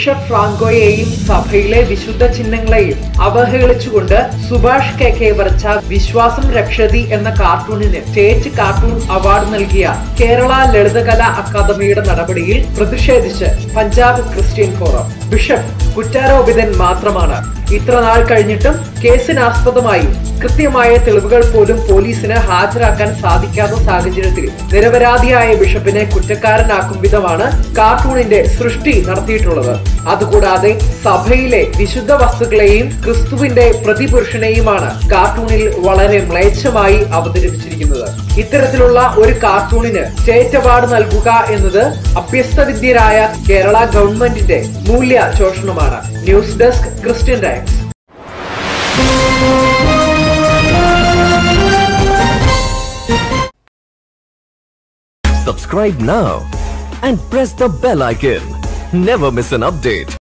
Bishop ഫ്രാങ്കോയെയും സഭയിലെ വിശുദ്ധ ചിഹ്നങ്ങളെയും അവഹേളിച്ചുകൊണ്ട് സുഭാഷ് കെ കെ വരച്ച വിശ്വാസം രക്ഷതി എന്ന കാർട്ടൂണിന് സ്റ്റേറ്റ് കാർട്ടൂൺ അവാർഡ് നൽകിയ കേരള ലളിതകല അക്കാദമിയുടെ നടപടിയിൽ പ്രതിഷേധിച്ച് പഞ്ചാബ് ക്രിസ്ത്യൻ ഫോറം ബിഷപ്പ് കുറ്റാരോപിതൻ മാത്രമാണ് ഇത്ര നാൾ കഴിഞ്ഞിട്ടും കേസിനാസ്പദമായി കൃത്യമായ തെളിവുകൾ പോലും പോലീസിന് ഹാജരാക്കാൻ സാധിക്കാത്ത സാഹചര്യത്തിൽ നിരപരാധിയായ ബിഷപ്പിനെ കുറ്റക്കാരനാക്കും വിധമാണ് കാർട്ടൂണിന്റെ സൃഷ്ടി നടത്തിയിട്ടുള്ളത് അതുകൂടാതെ സഭയിലെ വിശുദ്ധ വസ്തുക്കളെയും ക്രിസ്തുവിന്റെ പ്രതിപുരുഷനെയുമാണ് കാർട്ടൂണിൽ വളരെ മ്ലേച്ഛമായി അവതരിപ്പിച്ചിരിക്കുന്നത് ഇത്തരത്തിലുള്ള ഒരു കാർട്ടൂണിന് സ്റ്റേറ്റ് അവാർഡ് നൽകുക എന്നത് അഭ്യസ്തവിദ്യരായ കേരള ഗവൺമെന്റിന്റെ മൂല്യ ശോഷണമാണ് news desk Christian Times Subscribe now and press the bell icon. Never miss an update.